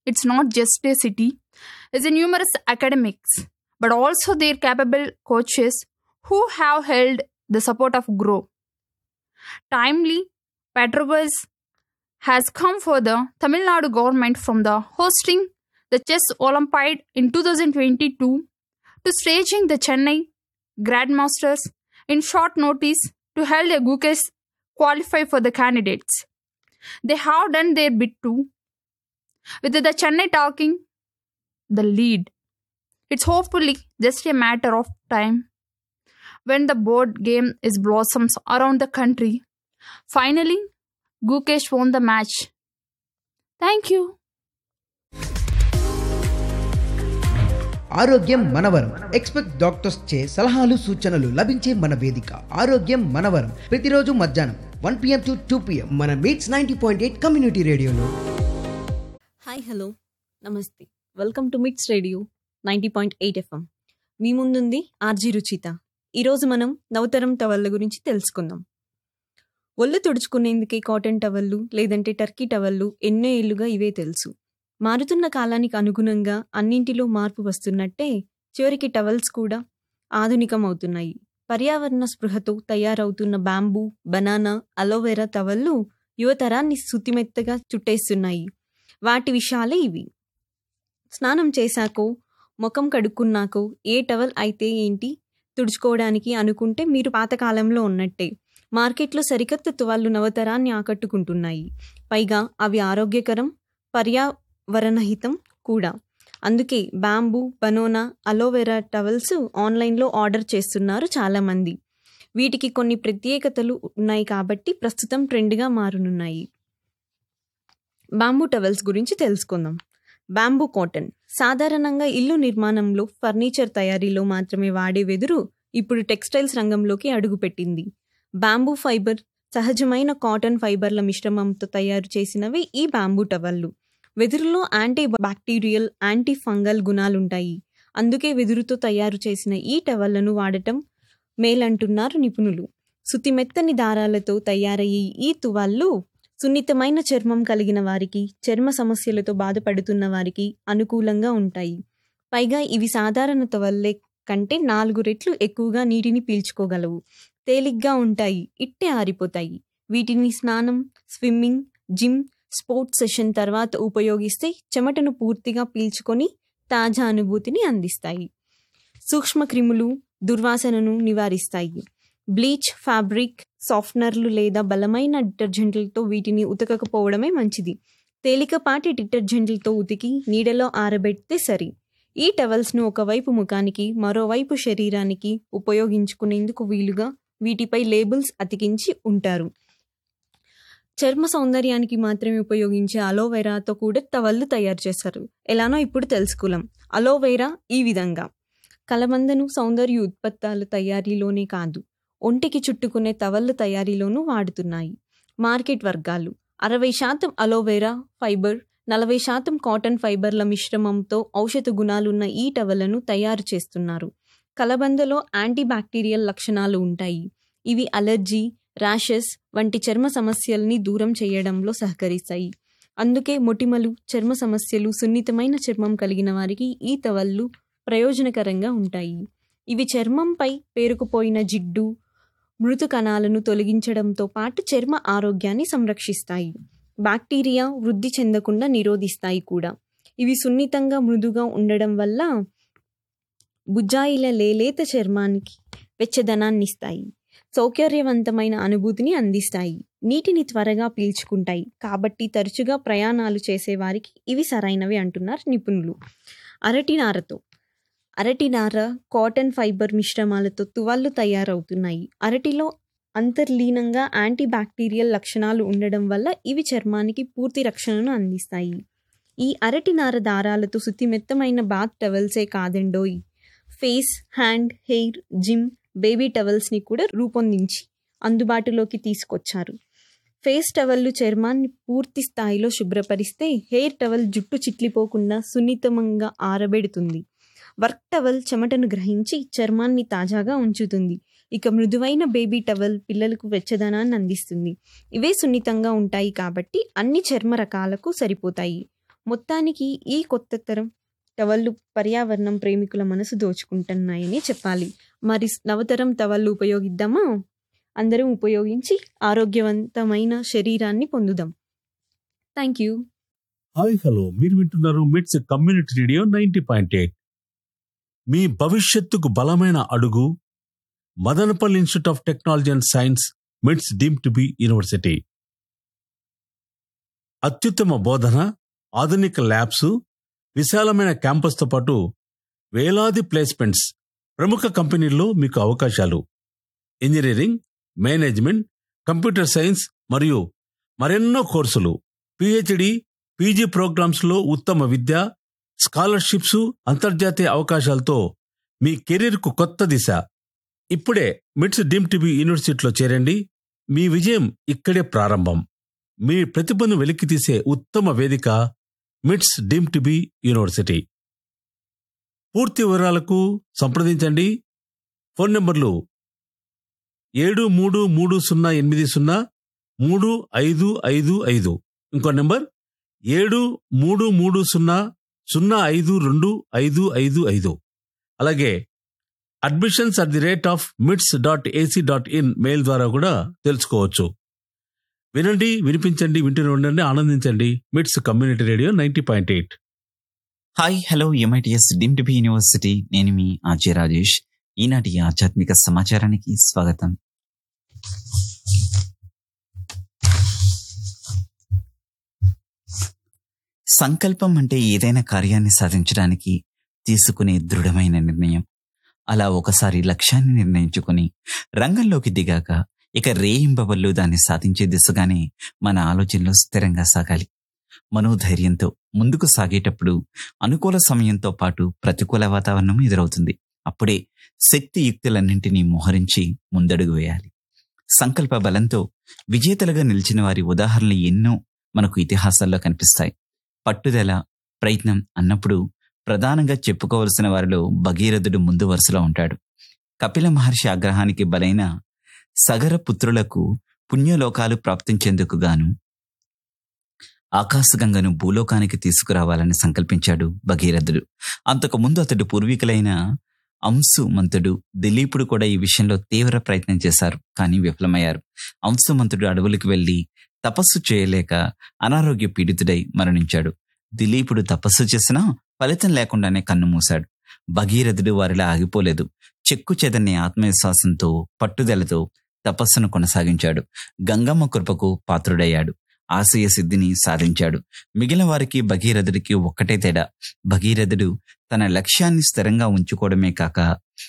it's not just a city, is a numerous academics, but also their capable coaches who have held the support of Grow. Timely patronage has come for the Tamil Nadu government from the hosting the Chess Olympiad in 2022 to staging the Chennai Grandmasters in short notice to help the Gukesh qualify for the candidates. They have done their bit too, with the Chennai talking the lead. It's hopefully just a matter of time when the board game is blossoms around the country. Finally, Gukesh won the match. Thank you. ఆరోగ్యం మనవరం expect doctors చే సలహాలు సూచనలు లభించే మన వేదిక ఆరోగ్యం మనవరం ప్రతిరోజు మధ్యాహ్నం one PM to two PM మన MITS ninety point eight community రేడియోలో హాయ్ హలో నమస్తే welcome to MITS radio ninety point eight FM మీ ముందుంది ఆర్జీ రుచిత ఈరోజు మనం నవతరం టవళ్ళ గురించి తెలుసుకుందాం ఒళ్ళు తుడుచుకునేందుకే కాటన్ టవళ్ళు లేదంటే టర్కీ టవళ్ళు ఎన్నో ఏళ్లుగా ఇవే తెలుసు మారుతున్న కాలానికి అనుగుణంగా అన్నింటిలో మార్పు వస్తున్నట్టే చివరికి టవల్స్ కూడా ఆధునికం అవుతున్నాయి పర్యావరణ స్పృహతో తయారవుతున్న బాంబూ బనానా అలోవెరా టవళ్ళు యువతరాన్ని శుతిమెత్తగా చుట్టేస్తున్నాయి వాటి విషయాలే ఇవి స్నానం చేశాకో ముఖం కడుక్కున్నాకో ఏ టవల్ అయితే ఏంటి తుడుచుకోవడానికి అనుకుంటే మీరు పాతకాలంలో ఉన్నట్టే మార్కెట్లో సరికొత్త తువాళ్ళు నవతరాన్ని ఆకట్టుకుంటున్నాయి పైగా అవి ఆరోగ్యకరం పర్యావరణహితం కూడా అందుకే బాంబూ బనోనా అలోవెరా టవల్స్ ఆన్లైన్లో ఆర్డర్ చేస్తున్నారు చాలామంది వీటికి కొన్ని ప్రత్యేకతలు ఉన్నాయి కాబట్టి ప్రస్తుతం ట్రెండ్గా మారనున్నాయి బాంబూ టవల్స్ గురించి తెలుసుకుందాం బాంబూ కాటన్ సాధారణంగా ఇల్లు నిర్మాణంలో ఫర్నిచర్ తయారీలో మాత్రమే వాడే వెదురు ఇప్పుడు టెక్స్టైల్స్ రంగంలోకి అడుగుపెట్టింది బాంబూ ఫైబర్ సహజమైన కాటన్ ఫైబర్ల మిశ్రమంతో తయారు చేసినవి ఈ బాంబూ టవల్లు వెదురులో యాంటీ బ్యాక్టీరియల్ యాంటీ ఫంగల్ గుణాలుంటాయి అందుకే వెదురుతో తయారు చేసిన ఈ టవళ్లను వాడటం మేలంటున్నారు నిపుణులు సుతిమెత్తని దారాలతో తయారయ్యే ఈ తువాళ్ళు సున్నితమైన చర్మం కలిగిన వారికి చర్మ సమస్యలతో బాధపడుతున్న వారికి అనుకూలంగా ఉంటాయి పైగా ఇవి సాధారణ తవల్లే కంటే నాలుగు రెట్లు ఎక్కువగా నీటిని పీల్చుకోగలవు తేలిగ్గా ఉంటాయి ఇట్టే ఆరిపోతాయి వీటిని స్నానం స్విమ్మింగ్ జిమ్ స్పోర్ట్స్ సెషన్ తర్వాత ఉపయోగిస్తే చెమటను పూర్తిగా పీల్చుకొని తాజా అనుభూతిని అందిస్తాయి సూక్ష్మ క్రిములు దుర్వాసనను నివారిస్తాయి బ్లీచ్ ఫ్యాబ్రిక్ సాఫ్ట్నర్లు లేదా బలమైన డిటర్జెంట్లతో వీటిని ఉతకకపోవడమే మంచిది తేలికపాటి డిటర్జెంట్లతో ఉతికి నీడలో ఆరబెడితే సరి ఈ టవల్స్ను ఒకవైపు ముఖానికి మరోవైపు శరీరానికి ఉపయోగించుకునేందుకు వీలుగా వీటిపై లేబుల్స్ అతికించి ఉంటారు చర్మ సౌందర్యానికి మాత్రమే ఉపయోగించే అలోవెరాతో కూడా టవల్లు తయారు చేస్తారు ఎలానో ఇప్పుడు తెలుసుకున్నాం అలోవెరా ఈ విధంగా కలబందను సౌందర్య ఉత్పత్తాల తయారీలోనే కాదు ఒంటికి చుట్టుకునే టవల్లు తయారీలోనూ వాడుతున్నాయి మార్కెట్ వర్గాలు అరవై శాతం అలోవెరా ఫైబర్ నలభై శాతం కాటన్ ఫైబర్ల మిశ్రమంతో ఔషధ గుణాలున్న ఈ టవలను తయారు చేస్తున్నారు కలబందలో యాంటీ బ్యాక్టీరియల్ లక్షణాలు ఉంటాయి ఇవి అలర్జీ ర్యాషెస్ వంటి చర్మ సమస్యల్ని దూరం చేయడంలో సహకరిస్తాయి అందుకే మొటిమలు చర్మ సమస్యలు సున్నితమైన చర్మం కలిగిన వారికి ఈ తవళ్ళు ప్రయోజనకరంగా ఉంటాయి ఇవి చర్మంపై పేరుకుపోయిన జిడ్డు మృదు కణాలను తొలగించడంతో పాటు చర్మ ఆరోగ్యాన్ని సంరక్షిస్తాయి బ్యాక్టీరియా వృద్ధి చెందకుండా నిరోధిస్తాయి కూడా ఇవి సున్నితంగా మృదుగా ఉండడం వల్ల బుజ్జాయిల లేలేత చర్మానికి వెచ్చదనాన్ని ఇస్తాయి సౌకర్యవంతమైన అనుభూతిని అందిస్తాయి నీటిని త్వరగా పీల్చుకుంటాయి కాబట్టి తరచుగా ప్రయాణాలు చేసేవారికి ఇవి సరైనవి అంటున్నారు నిపుణులు అరటి నారతో అరటి నార కాటన్ ఫైబర్ మిశ్రమాలతో తువాళ్ళు తయారవుతున్నాయి అరటిలో అంతర్లీనంగా యాంటీ బ్యాక్టీరియల్ లక్షణాలు ఉండడం వల్ల ఇవి చర్మానికి పూర్తి రక్షణను అందిస్తాయి ఈ అరటి నార దారాలతో శుతిమెత్తమైన బాత్ టవల్సే కాదండోయ్ face hand hair gym baby టవల్స్ని కూడా రూపొందించి అందుబాటులోకి తీసుకొచ్చారు ఫేస్ టవల్లు చర్మాన్ని పూర్తి స్థాయిలో శుభ్రపరిస్తే హెయిర్ టవల్ జుట్టు చిట్లిపోకుండా సున్నితంగా ఆరబెడుతుంది వర్క్ టవల్ చెమటను గ్రహించి చర్మాన్ని తాజాగా ఉంచుతుంది ఇక మృదువైన బేబీ టవల్ పిల్లలకు వెచ్చదనాన్ని అందిస్తుంది ఇవే సున్నితంగా ఉంటాయి కాబట్టి అన్ని చర్మ రకాలకు సరిపోతాయి మొత్తానికి ఈ కొత్త తరం టవళ్ళు పర్యావరణం ప్రేమికుల మనసు దోచుకుంటున్నాయని చెప్పాలి మరి నవతరం టవళ్ళు ఉపయోగిద్దామా అందరం ఉపయోగించి ఆరోగ్యవంతమైన శరీరాన్ని పొందుదాం థ్యాంక్ యూ హాయ్ హలో మీరు వింటున్నారు MITS community radio ninety point eight మీ భవిష్యత్తుకు బలమైన అడుగు Madanapalle institute of technology and science MITS deemed to be university అత్యుత్తమ బోధన ఆధునిక ల్యాబ్స్ విశాలమైన క్యాంపస్తో పాటు వేలాది ప్లేస్మెంట్స్ ప్రముఖ కంపెనీల్లో మీకు అవకాశాలు ఇంజనీరింగ్ మేనేజ్మెంట్ కంప్యూటర్ సైన్స్ మరియు మరెన్నో కోర్సులు పిహెచ్డి పీజీ ప్రోగ్రామ్స్ లో ఉత్తమ విద్య స్కాలర్షిప్స్ అంతర్జాతీయ అవకాశాలతో మీ కెరీర్కు కొత్త దిశ ఇప్పుడే మిట్స్ డీమ్ టీవీ యూనివర్సిటీలో చేరండి మీ విజయం ఇక్కడే ప్రారంభం మీ ప్రతిభను వెలికితీసే ఉత్తమ వేదిక మిట్స్ డీమ్ టీవీ యూనివర్సిటీ పూర్తి వివరాలకు సంప్రదించండి ఫోన్ నంబర్లు ఏడు మూడు మూడు సున్నా ఎనిమిది సున్నా మూడు ఐదు ఐదు ఐదు ఇంకో నెంబర్ ఏడు మూడు మూడు సున్నా సున్నా ఐదు రెండు ఐదు ఐదు ఐదు అలాగే admissions at the rate of MITS dot AC dot in mail ద్వారా కూడా తెలుసుకోవచ్చు వినండి వినిపించండి వింటూనే ఉండండి ఆనందించండి MITS community radio ninety point eight hi hello MITS deemed be university నేను మీ ఆర్జే రాజేష్ ఈనాటి ఆధ్యాత్మిక సమాచారానికి స్వాగతం సంకల్పం అంటే ఏదైనా కార్యాన్ని సాధించడానికి తీసుకునే దృఢమైన నిర్ణయం అలా ఒకసారి లక్ష్యాన్ని నిర్ణయించుకుని రంగంలోకి దిగాక ఇక రేయింబవళ్ళు దాన్ని సాధించే దిశగానే మన ఆలోచనలు స్థిరంగా సాగాలి మనోధైర్యంతో ముందుకు సాగేటప్పుడు అనుకూల సమయంతో పాటు ప్రతికూల వాతావరణం ఎదురవుతుంది అప్పుడే శక్తి యుక్తులన్నింటినీ మోహరించి ముందడుగు వేయాలి సంకల్ప బలంతో విజేతలుగా నిలిచిన వారి ఉదాహరణలు ఎన్నో మనకు ఇతిహాసాల్లో కనిపిస్తాయి పట్టుదల ప్రయత్నం అన్నప్పుడు ప్రధానంగా చెప్పుకోవలసిన వారిలో భగీరథుడు ముందు వరుసలో ఉంటాడు కపిల మహర్షి ఆగ్రహానికి బలైన సగర పుత్రులకు పుణ్యలోకాలు ప్రాప్తించేందుకు గాను ఆకాశగంగను భూలోకానికి తీసుకురావాలని సంకల్పించాడు భగీరథుడు అంతకుముందు అతడు పూర్వీకులైన అంశుమంతుడు దిలీపుడు కూడా ఈ విషయంలో తీవ్ర ప్రయత్నం చేశారు కానీ విఫలమయ్యారు అంశుమంతుడు అడవులకు వెళ్లి తపస్సు చేయలేక అనారోగ్య పీడితుడై మరణించాడు దిలీపుడు తపస్సు చేసినా ఫలితం లేకుండానే కన్ను మూశాడు భగీరథుడు వారిలా ఆగిపోలేదు చెక్కు చెదన్ని ఆత్మవిశ్వాసంతో పట్టుదలతో తపస్సును కొనసాగించాడు గంగమ్మ కృపకు పాత్రుడయ్యాడు ఆశయ సిద్ధిని సాధించాడు మిగిలిన వారికి భగీరథుడికి ఒక్కటే తేడా భగీరథుడు తన లక్ష్యాన్ని స్థిరంగా ఉంచుకోవడమే కాక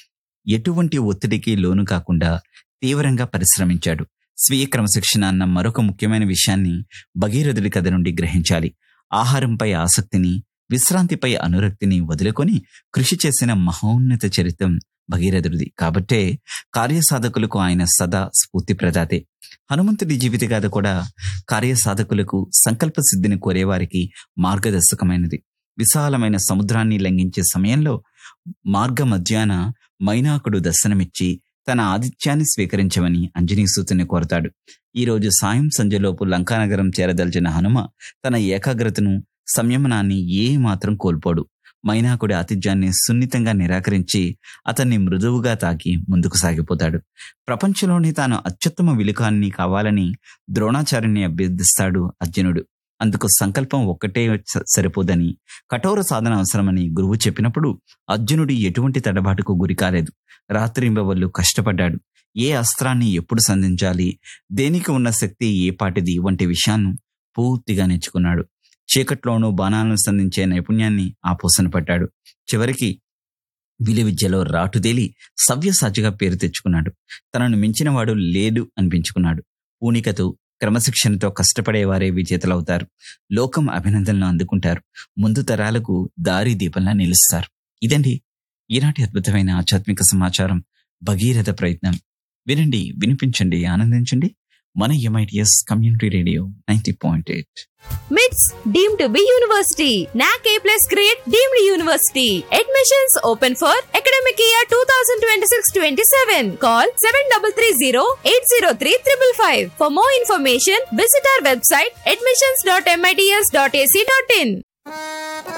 ఎటువంటి ఒత్తిడికి లోను కాకుండా తీవ్రంగా పరిశ్రమించాడు స్వీయ క్రమశిక్షణ అన్న మరొక ముఖ్యమైన విషయాన్ని భగీరథుడి కథ నుండి గ్రహించాలి ఆహారంపై ఆసక్తిని విశ్రాంతిపై అనురక్తిని వదులుకొని కృషి చేసిన మహోన్నత చరిత్రం భగీరథుడిది కాబట్టే కార్యసాధకులకు ఆయన సదా స్ఫూర్తి ప్రదాతే హనుమంతుడి జీవిత గాథ కూడా కార్యసాధకులకు సంకల్ప సిద్ధిని కోరేవారికి మార్గదర్శకమైనది విశాలమైన సముద్రాన్ని లంఘించే సమయంలో మార్గ మధ్యాన మైనాకుడు దర్శనమిచ్చి తన ఆతిథ్యాన్ని స్వీకరించమని అంజనీసూతుని కోరతాడు ఈ రోజు సాయం సంధ్యలోపు లంకానగరం చేరదలిచిన హనుమ తన ఏకాగ్రతను సంయమనాన్ని ఏ మాత్రం కోల్పోడు మైనాకుడి ఆతిథ్యాన్ని సున్నితంగా నిరాకరించి అతన్ని మృదువుగా తాకి ముందుకు సాగిపోతాడు ప్రపంచంలోనే తాను అత్యుత్తమ విలుకాన్ని కావాలని ద్రోణాచార్యుని అభ్యర్థిస్తాడు అర్జునుడు అందుకు సంకల్పం ఒక్కటే స- సరిపోదని కఠోర సాధన అవసరమని గురువు చెప్పినప్పుడు అర్జునుడి ఎటువంటి తడబాటుకు గురి కాలేదు రాత్రింబవళ్ళు కష్టపడ్డాడు ఏ అస్త్రాన్ని ఎప్పుడు సంధించాలి దేనికి ఉన్న శక్తి ఏ పాటిది వంటి విషయాన్ని పూర్తిగా నేర్చుకున్నాడు చీకట్లోనూ బాణాలను సంధించే నైపుణ్యాన్ని ఆ పూసన పట్టాడు చివరికి విలు విద్యలో రాటుదేలి సవ్యసాచిగా పేరు తెచ్చుకున్నాడు తనను మించినవాడు లేడు అనిపించుకున్నాడు పూనికతో క్రమశిక్షణతో కష్టపడేవారే విజేతలవుతారు లోకం అభినందనలు అందుకుంటారు ముందు తరాలకు దారి దీపంలా నిలుస్తారు ఇదండి ఈనాటి అద్భుతమైన ఆధ్యాత్మిక సమాచారం భగీరథ ప్రయత్నం వినండి వినిపించండి ఆనందించండి మన MITS community radio ninety point eight MITS deemed to be university. NAC A plus grade deemed university. Admissions open for academic year 2026-27. Call 7330-803-555. For more information, visit our website admissions.mits.ac.in. Thank